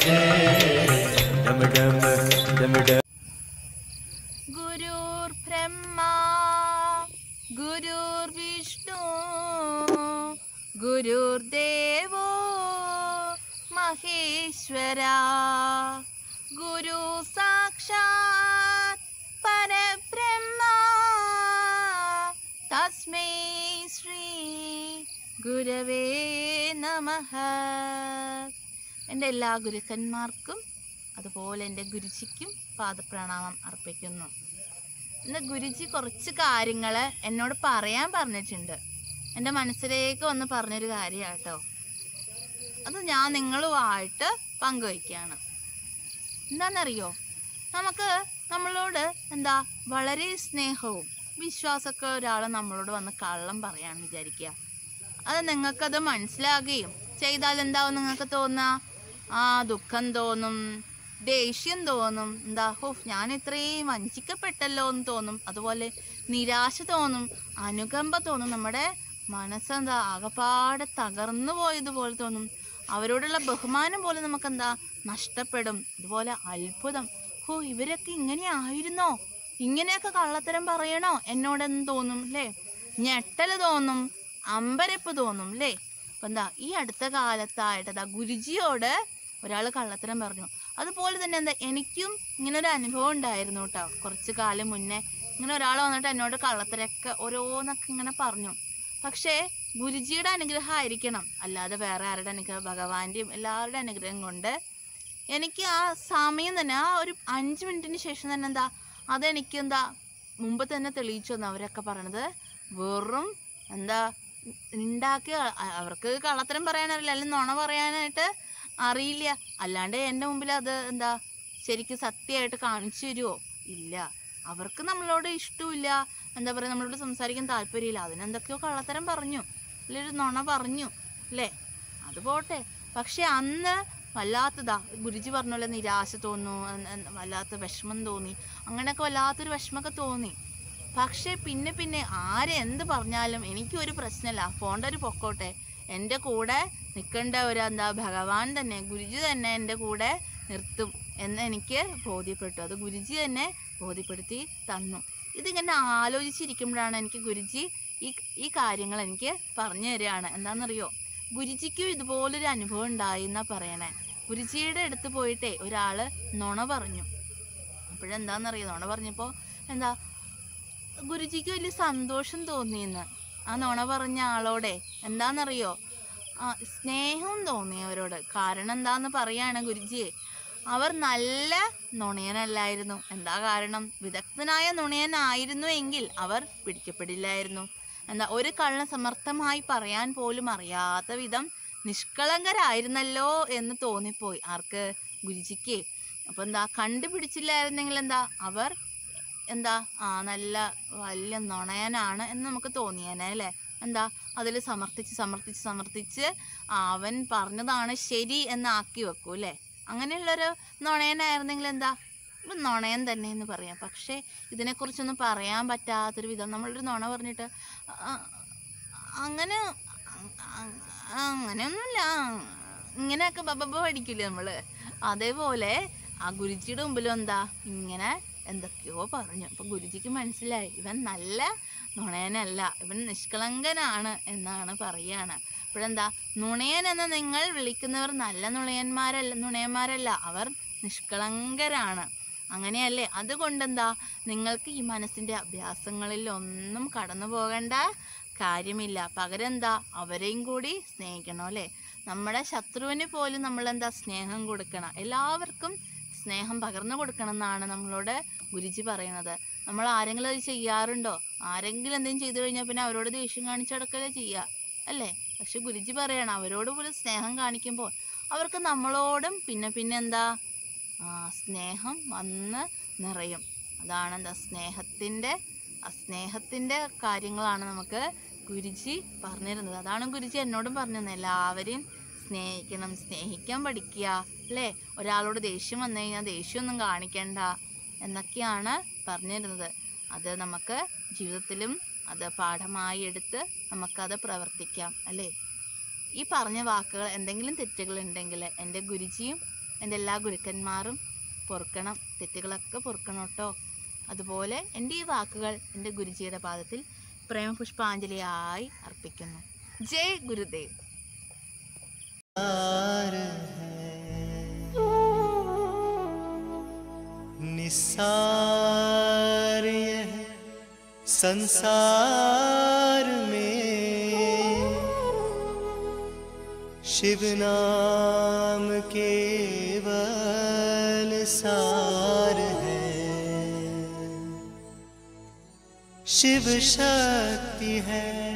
ഡം ഡം ഡം ഡം ഗുരുർ ബ്രഹ്മ ഗുരുർ വിഷ്ണു ഗുരുർദേവോ മഹേശ്വര ഗുരു സാക്ഷാത് പരബ്രഹ്മ തസ്മൈ ശ്രീ ഗുരവേ നമഃ എൻ്റെ എല്ലാ ഗുരുക്കന്മാർക്കും അതുപോലെ എൻ്റെ ഗുരുജിക്കും പാദപ്രണാമം അർപ്പിക്കുന്നു ഇന്ന് ഗുരുജി കുറച്ച് കാര്യങ്ങൾ എന്നോട് പറയാൻ പറഞ്ഞിട്ടുണ്ട് എൻ്റെ മനസ്സിലേക്ക് വന്ന് പറഞ്ഞൊരു കാര്യമാണ് കേട്ടോ അത് ഞാൻ നിങ്ങളുമായിട്ട് പങ്കുവയ്ക്കുകയാണ് എന്താണെന്നറിയോ നമുക്ക് നമ്മളോട് എന്താ വളരെ സ്നേഹവും വിശ്വാസമൊക്കെ ഒരാൾ നമ്മളോട് വന്ന് കള്ളം പറയാന്ന് വിചാരിക്കുക അത് നിങ്ങൾക്കത് മനസ്സിലാകുകയും ചെയ്താൽ എന്താവും നിങ്ങൾക്ക് തോന്നുക ആ ദുഃഖം തോന്നും ദേഷ്യം തോന്നും എന്താ ഹോ ഞാൻ ഇത്രയും വഞ്ചിക്കപ്പെട്ടല്ലോ എന്ന് തോന്നും അതുപോലെ നിരാശ തോന്നും അനുകമ്പ തോന്നും നമ്മുടെ മനസ്സെന്താ ആകപ്പാടെ തകർന്നു പോയതുപോലെ തോന്നും അവരോടുള്ള ബഹുമാനം പോലെ നമുക്കെന്താ നഷ്ടപ്പെടും അതുപോലെ അത്ഭുതം ഹോ ഇവരൊക്കെ ഇങ്ങനെ ആയിരുന്നോ ഇങ്ങനെയൊക്കെ കള്ളത്തരം പറയണോ എന്നോടെന്ന് തോന്നും അല്ലേ ഞെട്ടല് തോന്നും അമ്പരപ്പ് തോന്നും അല്ലേ അപ്പം എന്താ ഈ അടുത്ത കാലത്തായിട്ട് അതാ ഗുരുജിയോട് ഒരാൾ കള്ളത്തരം പറഞ്ഞു അതുപോലെ തന്നെ എന്താ എനിക്കും ഇങ്ങനെ ഒരു അനുഭവം ഉണ്ടായിരുന്നു കേട്ടോ കുറച്ച് കാലം മുന്നേ ഇങ്ങനെ ഒരാൾ വന്നിട്ട് എന്നോട് കള്ളത്തരൊക്കെ ഓരോന്നൊക്കെ ഇങ്ങനെ പറഞ്ഞു പക്ഷേ ഗുരുജിയുടെ അനുഗ്രഹം ആയിരിക്കണം അല്ലാതെ വേറെ ആരുടെ അനുഗ്രഹം ഭഗവാന്റെയും എല്ലാവരുടെ അനുഗ്രഹം കൊണ്ട് എനിക്ക് ആ സമയം തന്നെ ആ ഒരു അഞ്ച് മിനിറ്റിന് ശേഷം തന്നെ എന്താ അതെനിക്ക് എന്താ മുമ്പ് തന്നെ തെളിയിച്ചു തന്നു അവരൊക്കെ പറയണത് വെറും എന്താ ഉണ്ടാക്കിയ അ- അവർക്ക് കള്ളത്തരം പറയാനറിയില്ല അല്ലെങ്കിൽ നുണ പറയാനായിട്ട് അറിയില്ല അല്ലാണ്ട് എൻ്റെ മുമ്പിൽ അത് എന്താ ശരിക്കും സത്യമായിട്ട് കാണിച്ചു തരുമോ ഇല്ല അവർക്ക് നമ്മളോട് ഇഷ്ടമില്ല എന്താ പറയുക നമ്മളോട് സംസാരിക്കാൻ താല്പര്യമില്ല അതിനെന്തൊക്കെയോ കള്ളത്തരം പറഞ്ഞു അല്ലെങ്കിൽ ഒരു നുണ പറഞ്ഞു അല്ലേ അത് പോട്ടെ പക്ഷെ അന്ന് വല്ലാത്തതാ ഗുരുജി പറഞ്ഞ പോലെ നിരാശ തോന്നുന്നു എൻ- എൻ- വല്ലാത്ത വിഷമം തോന്നി അങ്ങനെയൊക്കെ വല്ലാത്തൊരു വിഷമമൊക്കെ തോന്നി പക്ഷെ പിന്നെ പിന്നെ ആരെന്ത് പറഞ്ഞാലും എനിക്കൊരു പ്രശ്നമില്ല പോണ്ട ഒരു പൊക്കോട്ടെ എൻ്റെ കൂടെ നിൽക്കേണ്ട ഒരു എന്താ ഭഗവാൻ തന്നെ ഗുരുജി തന്നെ എൻ്റെ കൂടെ നിർത്തും എന്ന് എനിക്ക് ബോധ്യപ്പെട്ടു അത് ഗുരുജി തന്നെ ബോധ്യപ്പെടുത്തി തന്നു ഇതിങ്ങനെ ആലോചിച്ചിരിക്കുമ്പോഴാണ് എനിക്ക് ഗുരുജി ഈ ഈ കാര്യങ്ങൾ എനിക്ക് പറഞ്ഞു തരികയാണ് എന്താണെന്നറിയോ ഗുരുജിക്കും ഇതുപോലൊരു അനുഭവം ഉണ്ടായി എന്നാ പറയണേ ഗുരുജിയുടെ അടുത്ത് പോയിട്ടേ ഒരാള് നുണ പറഞ്ഞു അപ്പോഴെന്താണെന്നറിയോ നുണ പറഞ്ഞപ്പോൾ എന്താ ഗുരുജിക്ക് വലിയ സന്തോഷം തോന്നിയെന്ന് ആ നുണ പറഞ്ഞ ആളോടെ എന്താണെന്നറിയോ ആ സ്നേഹം തോന്നി അവരോട് കാരണം എന്താന്ന് പറയാണ് ഗുരുജിയെ അവർ നല്ല നുണയനല്ലായിരുന്നു എന്താ കാരണം വിദഗ്ധനായ നുണയനായിരുന്നു എങ്കിൽ അവർ പിടിക്കപ്പെടില്ലായിരുന്നു എന്താ ഒരു കള്ളൻ സമർത്ഥമായി പറയാൻ പോലും അറിയാത്ത വിധം നിഷ്കളങ്കരായിരുന്നല്ലോ എന്ന് തോന്നിപ്പോയി ആർക്ക് ഗുരുജിക്ക് അപ്പൊ എന്താ കണ്ടുപിടിച്ചില്ലായിരുന്നെങ്കിൽ എന്താ അവർ എന്താ ആ നല്ല വലിയ നുണയനാണ് എന്ന് നമുക്ക് തോന്നിയേനെ അല്ലേ എന്താ അതിൽ സമർത്ഥിച്ച് സമർത്ഥിച്ച് സമർത്ഥിച്ച് ആ, അവൻ പറഞ്ഞതാണ് ശരി എന്ന് ആക്കി വെക്കൂ അല്ലേ അങ്ങനെയുള്ളൊരു നുണയനായിരുന്നെങ്കിൽ എന്താ ഒരു നുണയൻ തന്നെ എന്ന് പറയാം പക്ഷേ ഇതിനെക്കുറിച്ചൊന്നും പറയാൻ പറ്റാത്തൊരു വിധം നമ്മളൊരു നുണ പറഞ്ഞിട്ട് ആ, അങ്ങനെ അ- അ- അങ്ങനെയൊന്നുമില്ല ഇങ്ങനെയൊക്കെ ബബബ പഠിക്കില്ലേ നമ്മള് അതേപോലെ ആ ഗുരുജിയുടെ മുമ്പിലും എന്താ ഇങ്ങനെ എന്തൊക്കെയോ പറഞ്ഞു അപ്പൊ ഗുരുജിക്ക് മനസ്സിലായി ഇവൻ നല്ല നുണയനല്ല ഇവൻ നിഷ്കളങ്കനാണ് എന്നാണ് പറയാണ് അപ്പോഴെന്താ നുണയൻ എന്ന് നിങ്ങൾ വിളിക്കുന്നവർ നല്ല നുണയന്മാരല്ല നുണയന്മാരല്ല അവർ നിഷ്കളങ്കരാണ് അങ്ങനെയല്ലേ അതുകൊണ്ടെന്താ നിങ്ങൾക്ക് ഈ മനസ്സിന്റെ അഭ്യാസങ്ങളിൽ ഒന്നും കടന്നു പോകേണ്ട കാര്യമില്ല പകരം എന്താ അവരെയും കൂടി സ്നേഹിക്കണം അല്ലേ നമ്മുടെ ശത്രുവിന് പോലും നമ്മൾ എന്താ സ്നേഹം കൊടുക്കണം എല്ലാവർക്കും സ്നേഹം പകർന്നു കൊടുക്കണം എന്നാണ് നമ്മളോട് ഗുരുജി പറയുന്നത് നമ്മൾ ആരെങ്കിലും അത് ചെയ്യാറുണ്ടോ ആരെങ്കിലും എന്തെങ്കിലും ചെയ്തു കഴിഞ്ഞാൽ പിന്നെ അവരോട് ദേഷ്യം കാണിച്ചടക്കല്ലേ ചെയ്യുക അല്ലേ പക്ഷെ ഗുരുജി പറയണം അവരോട് പോലും സ്നേഹം കാണിക്കുമ്പോൾ അവർക്ക് നമ്മളോടും പിന്നെ പിന്നെ എന്താ ആ സ്നേഹം വന്ന് നിറയും അതാണ് എന്താ സ്നേഹത്തിൻ്റെ ആ സ്നേഹത്തിൻ്റെ കാര്യങ്ങളാണ് നമുക്ക് ഗുരുജി പറഞ്ഞിരുന്നത് അതാണ് ഗുരുജി എന്നോടും പറഞ്ഞിരുന്നത് എല്ലാവരെയും സ്നേഹിക്കണം സ്നേഹിക്കാൻ പഠിക്കുക അല്ലേ ഒരാളോട് ദേഷ്യം വന്നു കഴിഞ്ഞാൽ ദേഷ്യമൊന്നും കാണിക്കണ്ട എന്നൊക്കെയാണ് പറഞ്ഞിരുന്നത് അത് നമുക്ക് ജീവിതത്തിലും അത് പാഠമായി എടുത്ത് നമുക്കത് പ്രവർത്തിക്കാം അല്ലേ ഈ പറഞ്ഞ വാക്കുകൾ എന്തെങ്കിലും തെറ്റുകൾ ഉണ്ടെങ്കിൽ എൻ്റെ ഗുരുജിയും എൻ്റെ എല്ലാ ഗുരുക്കന്മാരും പൊറുക്കണം തെറ്റുകളൊക്കെ പൊറുക്കണം കേട്ടോ അതുപോലെ എൻ്റെ ഈ വാക്കുകൾ എൻ്റെ ഗുരുജിയുടെ പാദത്തിൽ പ്രേമപുഷ്പാഞ്ജലിയായി അർപ്പിക്കുന്നു ജയ് ഗുരുദേവ് संसार है निसार यह संसार में शिव नाम केवल सार है शिव शक्ति है